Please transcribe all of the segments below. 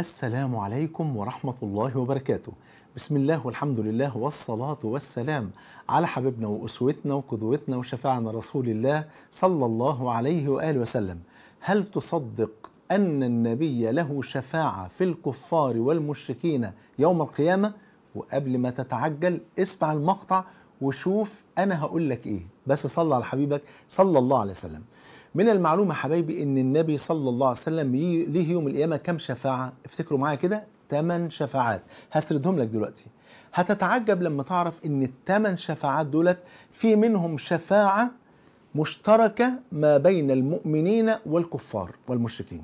السلام عليكم ورحمة الله وبركاته بسم الله والحمد لله والصلاة والسلام على حبيبنا وأسوتنا وقدوتنا وشفاعنا رسول الله صلى الله عليه وآله وسلم هل تصدق أن النبي له شفاعة في الكفار والمشركين يوم القيامة وقبل ما تتعجل اسمع المقطع وشوف أنا هقول لك إيه بس صلى على حبيبك صلى الله عليه وسلم من المعلومة حبايبي ان النبي صلى الله عليه وسلم ليه يوم القيامة كم شفاعة افتكروا معايا كده 8 شفاعات هسردهم لك دلوقتي هتتعجب لما تعرف ان الثمان شفاعات دولت في منهم شفاعة مشتركة ما بين المؤمنين والكفار والمشركين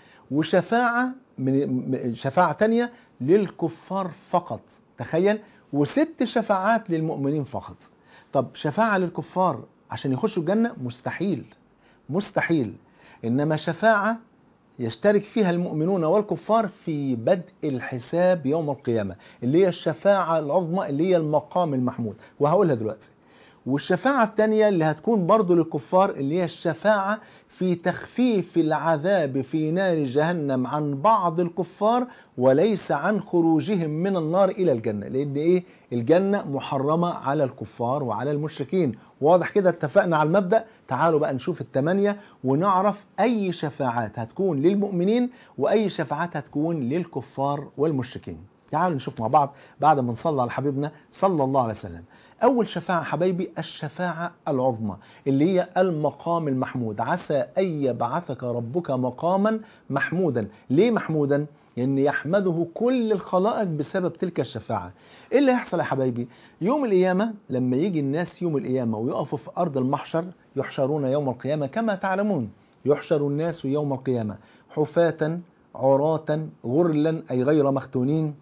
وشفاعة من شفاعة تانية للكفار فقط تخيل وست شفاعات للمؤمنين فقط طب شفاعة للكفار عشان يخشوا الجنة مستحيل مستحيل إنما شفاعة يشترك فيها المؤمنون والكفار في بدء الحساب يوم القيامة اللي هي الشفاعة العظمى اللي هي المقام المحمود وهقولها دلوقتي والشفاعة الثانية اللي هتكون برضو للكفار اللي هي الشفاعة في تخفيف العذاب في نار جهنم عن بعض الكفار وليس عن خروجهم من النار إلى الجنة لأن إيه الجنة محرمة على الكفار وعلى المشركين واضح كده اتفقنا على المبدأ تعالوا بقى نشوف الثمانية ونعرف أي شفاعات هتكون للمؤمنين وأي شفاعات هتكون للكفار والمشركين تعالوا نشوف مع بعض بعد ما نصلي على حبيبنا صلى الله عليه وسلم أول شفاعة حبايبي الشفاعة العظمى اللي هي المقام المحمود عسى أن يبعثك ربك مقاما محمودا ليه محمودا؟ لأن يحمده كل الخلائق بسبب تلك الشفاعة إيه اللي هيحصل يا حبايبي؟ يوم القيامة لما يجي الناس يوم القيامة ويقفوا في أرض المحشر يحشرون يوم القيامة كما تعلمون يحشر الناس يوم القيامة حفاة عراة غرلا أي غير مختونين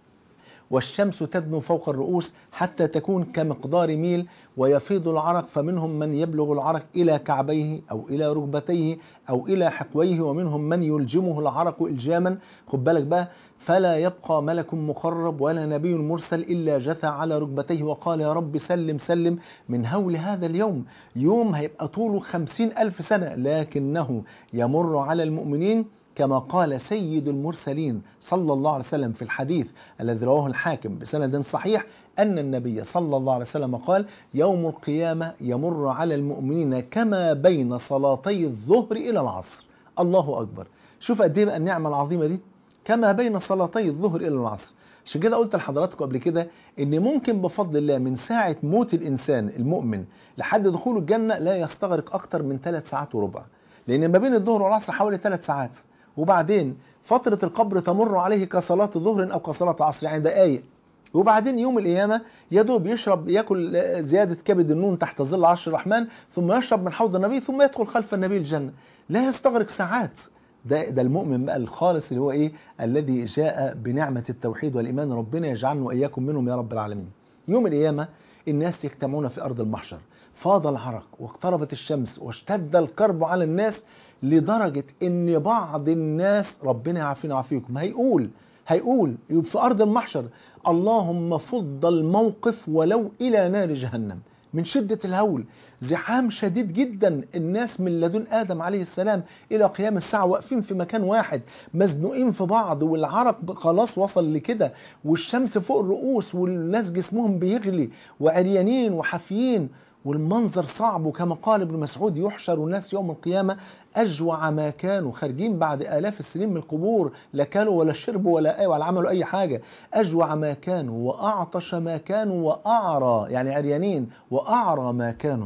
والشمس تدنو فوق الرؤوس حتى تكون كمقدار ميل ويفيض العرق فمنهم من يبلغ العرق إلى كعبيه أو إلى ركبتيه أو إلى حقويه ومنهم من يلجمه العرق إلجاما خد بالك بقى فلا يبقى ملك مقرب ولا نبي مرسل إلا جثى على ركبتيه وقال يا رب سلم سلم من هول هذا اليوم يوم هيبقى طوله خمسين ألف سنة لكنه يمر على المؤمنين كما قال سيد المرسلين صلى الله عليه وسلم في الحديث الذي رواه الحاكم بسند صحيح أن النبي صلى الله عليه وسلم قال يوم القيامة يمر على المؤمنين كما بين صلاتي الظهر إلى العصر الله أكبر شوف قد ايه بقى النعمة العظيمة دي كما بين صلاتي الظهر إلى العصر عشان كده قلت لحضراتكم قبل كده ان ممكن بفضل الله من ساعة موت الإنسان المؤمن لحد دخوله الجنة لا يستغرق أكتر من ثلاث ساعات وربع لأن ما بين الظهر والعصر حوالي ثلاث ساعات وبعدين فترة القبر تمر عليه كصلاة ظهر أو كصلاة عصر يعني دقايق وبعدين يوم القيامة يدوب يشرب ياكل زيادة كبد النون تحت ظل عرش الرحمن ثم يشرب من حوض النبي ثم يدخل خلف النبي الجنة لا يستغرق ساعات ده, ده المؤمن بقى الخالص اللي هو ايه الذي جاء بنعمة التوحيد والإيمان ربنا يجعلنا وإياكم منهم يا رب العالمين يوم القيامة الناس يجتمعون في أرض المحشر فاض العرق واقتربت الشمس واشتد الكرب على الناس لدرجة ان بعض الناس ربنا يعافينا ويعافيكم هيقول هيقول في ارض المحشر اللهم فض الموقف ولو الى نار جهنم من شدة الهول زحام شديد جدا الناس من لدن آدم عليه السلام إلى قيام الساعة واقفين في مكان واحد مزنوقين في بعض والعرق خلاص وصل لكده والشمس فوق الرؤوس والناس جسمهم بيغلي وعريانين وحافيين والمنظر صعب وكما قال ابن مسعود يحشر الناس يوم القيامة أجوع ما كانوا خارجين بعد آلاف السنين من القبور لا كانوا ولا شربوا ولا, ولا عملوا أي حاجة أجوع ما كانوا وأعطش ما كانوا وأعرى يعني عريانين وأعرى ما كانوا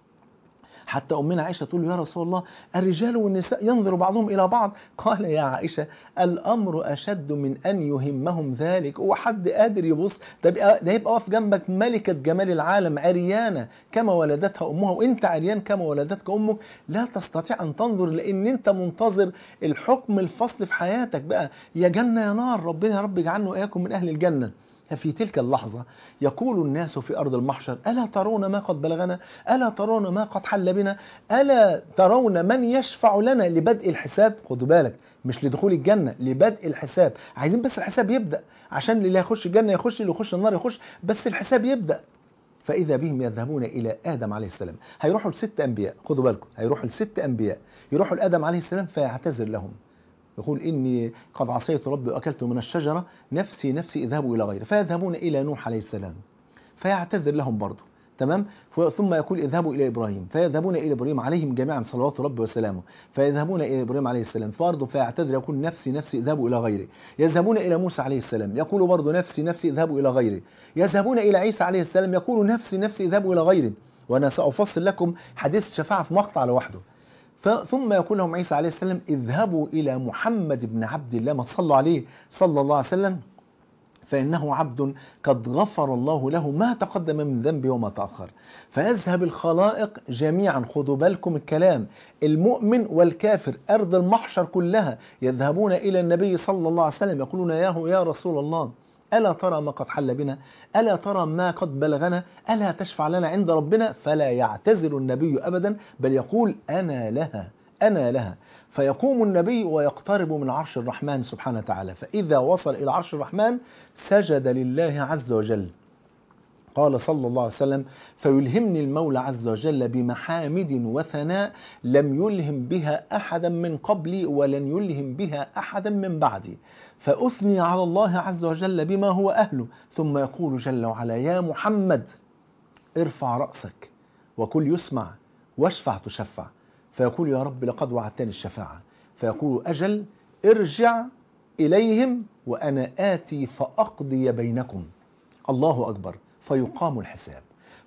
حتى أمنا عائشة تقول يا رسول الله الرجال والنساء ينظر بعضهم إلى بعض قال يا عائشة الأمر أشد من أن يهمهم ذلك هو حد قادر يبص ده يبقى, ده يبقى واقف جنبك ملكة جمال العالم عريانة كما ولدتها أمها وإنت عريان كما ولدتك أمك لا تستطيع أن تنظر لأن أنت منتظر الحكم الفصل في حياتك بقى يا جنة يا نار ربنا يا رب يجعلنا وإياكم من أهل الجنة ففي تلك اللحظة يقول الناس في أرض المحشر ألا ترون ما قد بلغنا ألا ترون ما قد حل بنا ألا ترون من يشفع لنا لبدء الحساب خدوا بالك مش لدخول الجنة لبدء الحساب عايزين بس الحساب يبدأ عشان اللي يخش الجنة يخش اللي يخش النار يخش بس الحساب يبدأ فإذا بهم يذهبون إلى آدم عليه السلام هيروحوا لست أنبياء خدوا بالكم هيروحوا لست أنبياء يروحوا لآدم عليه السلام فيعتذر لهم يقول إني قد عصيت ربي وأكلت من الشجرة نفسي نفسي اذهبوا إلى غيره فيذهبون إلى نوح عليه السلام فيعتذر لهم برضه تمام ثم يقول اذهبوا الى ابراهيم فيذهبون الى ابراهيم عليهم جميعا صلوات ربي وسلامه فيذهبون الى ابراهيم عليه السلام برضه فيعتذر يقول نفسي نفسي اذهبوا الى غيري يذهبون الى موسى عليه السلام يقول برضه نفسي نفسي اذهبوا الى غيري يذهبون الى عيسى عليه السلام يقول نفسي نفسي اذهبوا الى غيري وانا سافصل لكم حديث الشفاعه في مقطع لوحده ثم يقول لهم عيسى عليه السلام اذهبوا الى محمد بن عبد الله ما تصلوا عليه صلى الله عليه وسلم فإنه عبد قد غفر الله له ما تقدم من ذنبه وما تأخر فيذهب الخلائق جميعا خذوا بالكم الكلام المؤمن والكافر أرض المحشر كلها يذهبون إلى النبي صلى الله عليه وسلم يقولون ياه يا رسول الله ألا ترى ما قد حل بنا ألا ترى ما قد بلغنا ألا تشفع لنا عند ربنا فلا يعتذر النبي أبدا بل يقول أنا لها أنا لها فيقوم النبي ويقترب من عرش الرحمن سبحانه وتعالى فإذا وصل إلى عرش الرحمن سجد لله عز وجل قال صلى الله عليه وسلم فيلهمني المولى عز وجل بمحامد وثناء لم يلهم بها أحدا من قبلي ولن يلهم بها أحدا من بعدي فأثني على الله عز وجل بما هو أهله ثم يقول جل وعلا يا محمد ارفع رأسك وكل يسمع واشفع تشفع فيقول يا رب لقد وعدتني الشفاعة فيقول أجل ارجع إليهم وأنا آتي فأقضي بينكم الله أكبر فيقام الحساب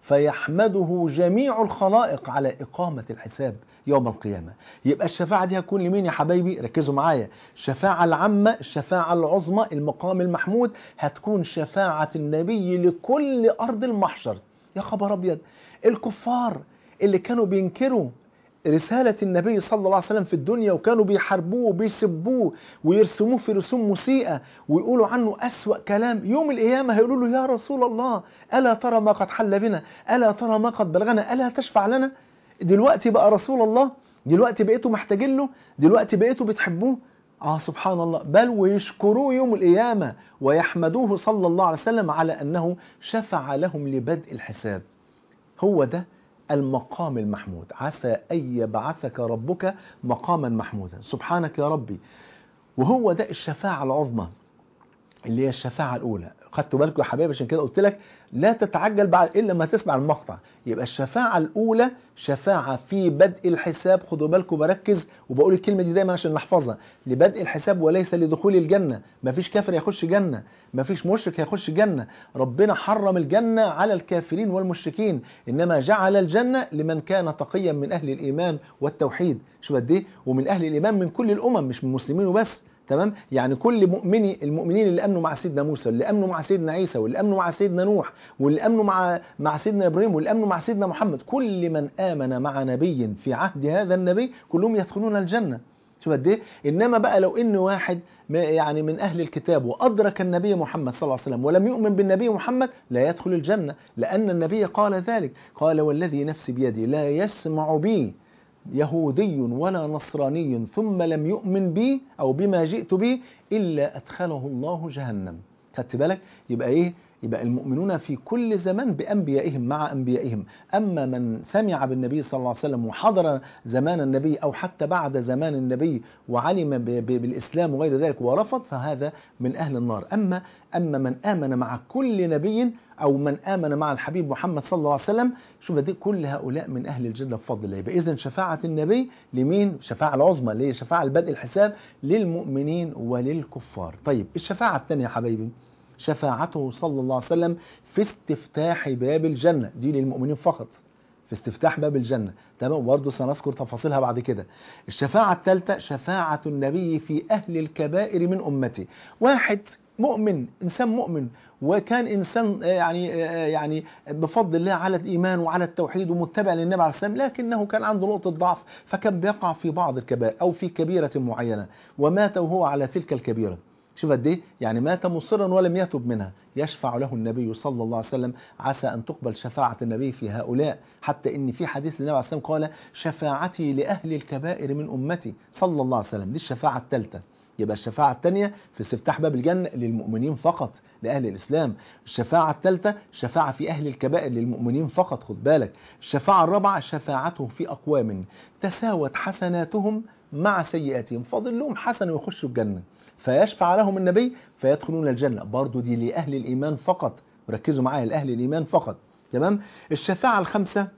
فيحمده جميع الخلائق على إقامة الحساب يوم القيامة يبقى الشفاعة دي هتكون لمين يا حبايبي ركزوا معايا الشفاعة العامة الشفاعة العظمى المقام المحمود هتكون شفاعة النبي لكل أرض المحشر يا خبر أبيض الكفار اللي كانوا بينكروا رسالة النبي صلى الله عليه وسلم في الدنيا وكانوا بيحاربوه وبيسبوه ويرسموه في رسوم مسيئة ويقولوا عنه أسوأ كلام يوم القيامة هيقولوا له يا رسول الله ألا ترى ما قد حل بنا ألا ترى ما قد بلغنا ألا تشفع لنا دلوقتي بقى رسول الله دلوقتي بقيتوا محتاجين له دلوقتي بقيتوا بتحبوه آه سبحان الله بل ويشكروه يوم القيامة ويحمدوه صلى الله عليه وسلم على أنه شفع لهم لبدء الحساب هو ده المقام المحمود عسى أن يبعثك ربك مقاما محمودا سبحانك يا ربي وهو ده الشفاعة العظمى اللي هي الشفاعة الأولى خدتوا بالكم يا حبايبي عشان كده قلت لك لا تتعجل بعد إلا ما تسمع المقطع يبقى الشفاعة الأولى شفاعة في بدء الحساب خدوا بالكم بركز وبقول الكلمة دي دايما عشان نحفظها لبدء الحساب وليس لدخول الجنة مفيش كافر يخش جنة مفيش مشرك يخش جنة ربنا حرم الجنة على الكافرين والمشركين إنما جعل الجنة لمن كان تقيا من أهل الإيمان والتوحيد شو قد ايه ومن أهل الإيمان من كل الأمم مش من المسلمين وبس تمام يعني كل مؤمني المؤمنين اللي امنوا مع سيدنا موسى اللي امنوا مع سيدنا عيسى واللي امنوا مع سيدنا نوح واللي امنوا مع مع سيدنا ابراهيم واللي امنوا مع سيدنا محمد كل من امن مع نبي في عهد هذا النبي كلهم يدخلون الجنه شوف قد ايه انما بقى لو ان واحد يعني من اهل الكتاب وادرك النبي محمد صلى الله عليه وسلم ولم يؤمن بالنبي محمد لا يدخل الجنه لان النبي قال ذلك قال والذي نفسي بيدي لا يسمع بي يهودي ولا نصراني ثم لم يؤمن بي أو بما جئت به إلا أدخله الله جهنم خدت بالك يبقى إيه يبقى المؤمنون في كل زمان بأنبيائهم مع أنبيائهم أما من سمع بالنبي صلى الله عليه وسلم وحضر زمان النبي أو حتى بعد زمان النبي وعلم بالإسلام وغير ذلك ورفض فهذا من أهل النار أما أما من آمن مع كل نبي أو من آمن مع الحبيب محمد صلى الله عليه وسلم شوف دي كل هؤلاء من أهل الجنة بفضل الله يبقى إذن شفاعة النبي لمين شفاعة العظمى اللي هي شفاعة البدء الحساب للمؤمنين وللكفار طيب الشفاعة الثانية يا حبايبي شفاعته صلى الله عليه وسلم في استفتاح باب الجنة دي للمؤمنين فقط في استفتاح باب الجنة تمام وبرضه سنذكر تفاصيلها بعد كده الشفاعة الثالثة شفاعة النبي في أهل الكبائر من أمتي واحد مؤمن إنسان مؤمن وكان إنسان يعني يعني بفضل الله على الإيمان وعلى التوحيد ومتبع للنبي عليه السلام لكنه كان عنده نقطة ضعف فكان بيقع في بعض الكبائر أو في كبيرة معينة ومات وهو على تلك الكبيرة شوف قد ايه يعني مات مصرا ولم يتب منها يشفع له النبي صلى الله عليه وسلم عسى ان تقبل شفاعه النبي في هؤلاء حتى ان في حديث للنبي عليه السلام قال شفاعتي لاهل الكبائر من امتي صلى الله عليه وسلم دي الشفاعه الثالثه يبقى الشفاعة الثانية في استفتاح باب الجنة للمؤمنين فقط لأهل الإسلام الشفاعة الثالثة شفاعة في أهل الكبائر للمؤمنين فقط خد بالك الشفاعة الرابعة شفاعته في أقوام تساوت حسناتهم مع سيئاتهم فاضل لهم حسنة ويخشوا الجنة فيشفع لهم النبي فيدخلون الجنة برضو دي لأهل الإيمان فقط ركزوا معايا لأهل الإيمان فقط تمام الشفاعة الخمسة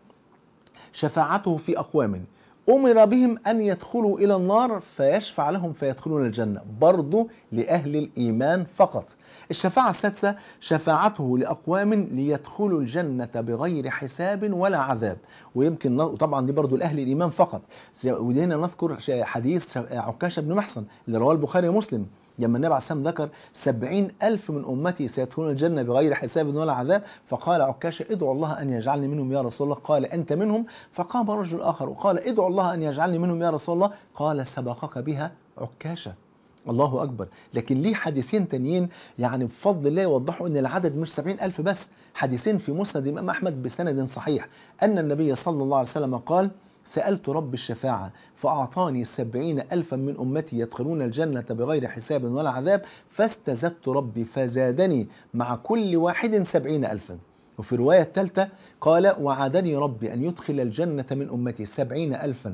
شفاعته في أقوام أمر بهم أن يدخلوا إلى النار فيشفع لهم فيدخلون الجنة برضو لأهل الإيمان فقط الشفاعة السادسة شفاعته لأقوام ليدخلوا الجنة بغير حساب ولا عذاب ويمكن طبعا دي برضو لأهل الإيمان فقط ودينا نذكر حديث عكاشة بن محصن اللي رواه البخاري ومسلم لما النبي عليه السلام ذكر سبعين ألف من أمتي سيدخلون الجنة بغير حساب ولا عذاب فقال عكاشة ادعو الله أن يجعلني منهم يا رسول الله قال أنت منهم فقام رجل آخر وقال ادعو الله أن يجعلني منهم يا رسول الله قال سبقك بها عكاشة الله أكبر لكن ليه حديثين تانيين يعني بفضل الله يوضحوا أن العدد مش سبعين ألف بس حديثين في مسند الإمام أحمد بسند صحيح أن النبي صلى الله عليه وسلم قال سألت رب الشفاعة فأعطاني سبعين ألفا من أمتي يدخلون الجنة بغير حساب ولا عذاب فاستزدت ربي فزادني مع كل واحد سبعين ألفا وفي الرواية الثالثة قال وعدني ربي أن يدخل الجنة من أمتي سبعين ألفا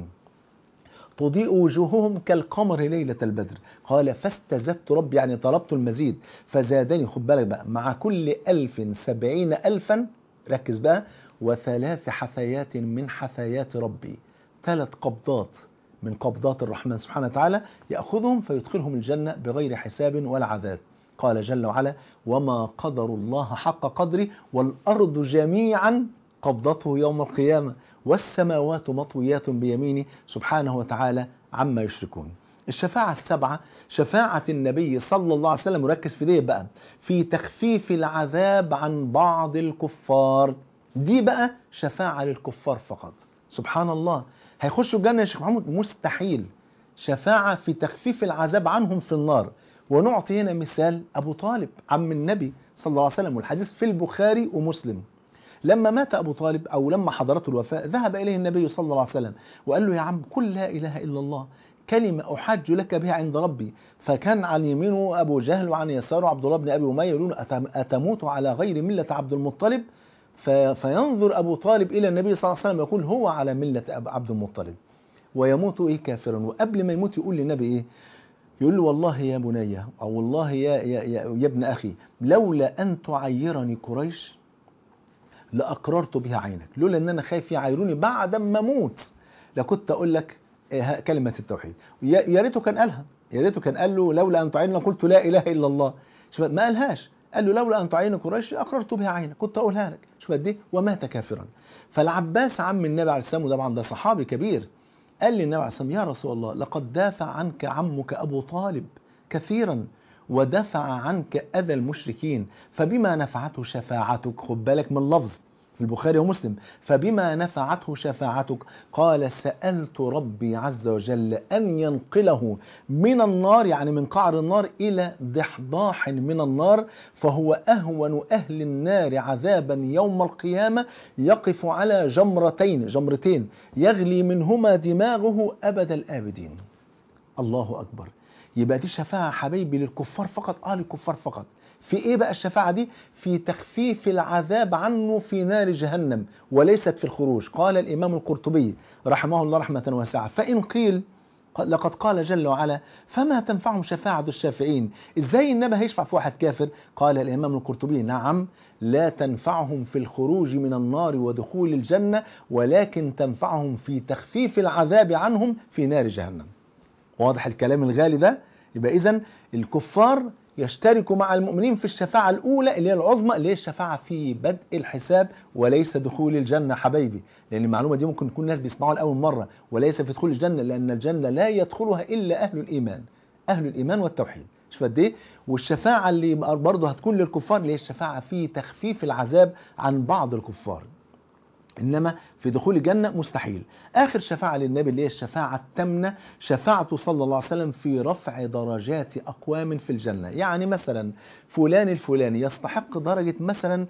تضيء وجوههم كالقمر ليلة البدر قال فاستزدت ربي يعني طلبت المزيد فزادني خد بالك بقى مع كل ألف سبعين ألفا ركز بقى وثلاث حثيات من حثيات ربي ثلاث قبضات من قبضات الرحمن سبحانه وتعالى يأخذهم فيدخلهم الجنة بغير حساب ولا عذاب قال جل وعلا وما قدر الله حق قدره والأرض جميعا قبضته يوم القيامة والسماوات مطويات بيمينه سبحانه وتعالى عما يشركون الشفاعة السبعة شفاعة النبي صلى الله عليه وسلم مركز في دي بقى في تخفيف العذاب عن بعض الكفار دي بقى شفاعة للكفار فقط سبحان الله هيخشوا الجنة يا شيخ محمود مستحيل شفاعة في تخفيف العذاب عنهم في النار ونعطي هنا مثال أبو طالب عم النبي صلى الله عليه وسلم والحديث في البخاري ومسلم لما مات أبو طالب أو لما حضرته الوفاة ذهب إليه النبي صلى الله عليه وسلم وقال له يا عم قل لا إله إلا الله كلمة أحاج لك بها عند ربي فكان عن يمينه أبو جهل وعن يساره عبد الله بن أبي أمية يقولون أتموت على غير ملة عبد المطلب فينظر أبو طالب إلى النبي صلى الله عليه وسلم يقول هو على ملة عبد المطلب ويموت إيه كافرا وقبل ما يموت يقول للنبي إيه يقول له والله يا بني أو والله يا, يا, يا, يا ابن أخي لولا أن تعيرني قريش لأقررت بها عينك لولا أن أنا خايف يعايروني بعد ما أموت لكنت أقول لك كلمة التوحيد يا ريته كان قالها يا ريته كان قال له لولا أن تعيرني قلت لا إله إلا الله ما قالهاش قال له لولا أن تعين قريش أقررت بها عينك كنت أقولها لك شوف قد إيه ومات كافرا فالعباس عم النبي عليه السلام وطبعا ده صحابي كبير قال للنبي عليه السلام يا رسول الله لقد دافع عنك عمك أبو طالب كثيرا ودفع عنك أذى المشركين فبما نفعته شفاعتك خد بالك من اللفظ في البخاري ومسلم فبما نفعته شفاعتك قال سألت ربي عز وجل أن ينقله من النار يعني من قعر النار إلى ضحضاح من النار فهو أهون أهل النار عذابا يوم القيامة يقف على جمرتين جمرتين يغلي منهما دماغه أبد الآبدين الله أكبر يبقى دي شفاعة حبيبي للكفار فقط آه للكفار فقط في ايه بقى الشفاعة دي في تخفيف العذاب عنه في نار جهنم وليست في الخروج قال الإمام القرطبي رحمه الله رحمة واسعة فإن قيل لقد قال جل وعلا فما تنفعهم شفاعة الشافعين ازاي النبي هيشفع في واحد كافر قال الإمام القرطبي نعم لا تنفعهم في الخروج من النار ودخول الجنة ولكن تنفعهم في تخفيف العذاب عنهم في نار جهنم واضح الكلام الغالي ده يبقى إذن الكفار يشتركوا مع المؤمنين في الشفاعة الأولى اللي هي العظمى اللي هي الشفاعة في بدء الحساب وليس دخول الجنة حبايبي لأن المعلومة دي ممكن يكون الناس بيسمعوها لأول مرة وليس في دخول الجنة لأن الجنة لا يدخلها إلا أهل الإيمان أهل الإيمان والتوحيد شوف قد ايه والشفاعة اللي برضه هتكون للكفار اللي هي الشفاعة في تخفيف العذاب عن بعض الكفار إنما في دخول الجنة مستحيل آخر شفاعة للنبي اللي هي الشفاعة التامنة شفاعته صلى الله عليه وسلم في رفع درجات أقوام في الجنة يعني مثلا فلان الفلاني يستحق درجة مثلا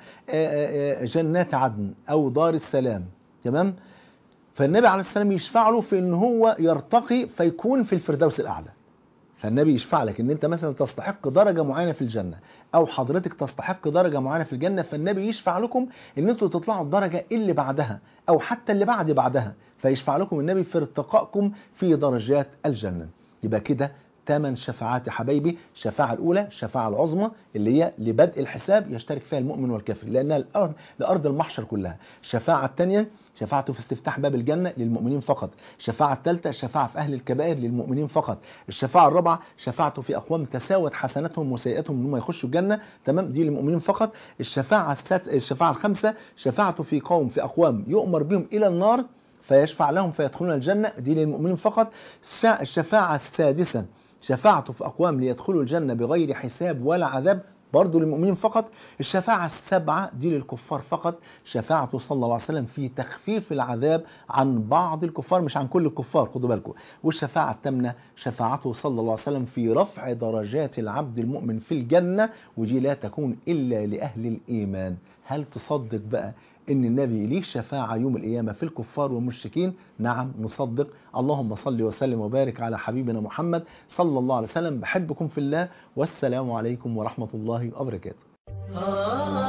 جنات عدن أو دار السلام تمام فالنبي عليه السلام يشفع له في ان هو يرتقي فيكون في الفردوس الأعلى فالنبي يشفع لك ان انت مثلا تستحق درجه معينه في الجنه او حضرتك تستحق درجه معينه في الجنه فالنبي يشفع لكم ان انتوا تطلعوا الدرجه اللي بعدها او حتى اللي بعد بعدها فيشفع لكم النبي في ارتقائكم في درجات الجنه يبقى كده ثمان شفاعات يا حبايبي الشفاعة الأولى الشفاعة العظمى اللي هي لبدء الحساب يشترك فيها المؤمن والكافر لأنها الأرض لأرض المحشر كلها الشفاعة الثانية شفاعته في استفتاح باب الجنة للمؤمنين فقط الشفاعة الثالثة الشفاعة في أهل الكبائر للمؤمنين فقط الشفاعة الرابعة شفاعته في أقوام تساوت حسناتهم وسيئاتهم إنهم يخشوا الجنة تمام دي للمؤمنين فقط الشفاعة السات... الشفاعة الخامسة شفاعته في قوم في أقوام يؤمر بهم إلى النار فيشفع لهم فيدخلون الجنة دي للمؤمنين فقط الشفاعة السادسة شفاعته في أقوام ليدخلوا الجنة بغير حساب ولا عذاب برضه للمؤمنين فقط الشفاعة السبعة دي للكفار فقط شفاعته صلى الله عليه وسلم في تخفيف العذاب عن بعض الكفار مش عن كل الكفار خدوا بالكم والشفاعة الثامنة شفاعته صلى الله عليه وسلم في رفع درجات العبد المؤمن في الجنة ودي لا تكون إلا لأهل الإيمان هل تصدق بقى ان النبي ليه شفاعة يوم القيامة في الكفار والمشركين نعم نصدق اللهم صل وسلم وبارك على حبيبنا محمد صلى الله عليه وسلم بحبكم في الله والسلام عليكم ورحمة الله وبركاته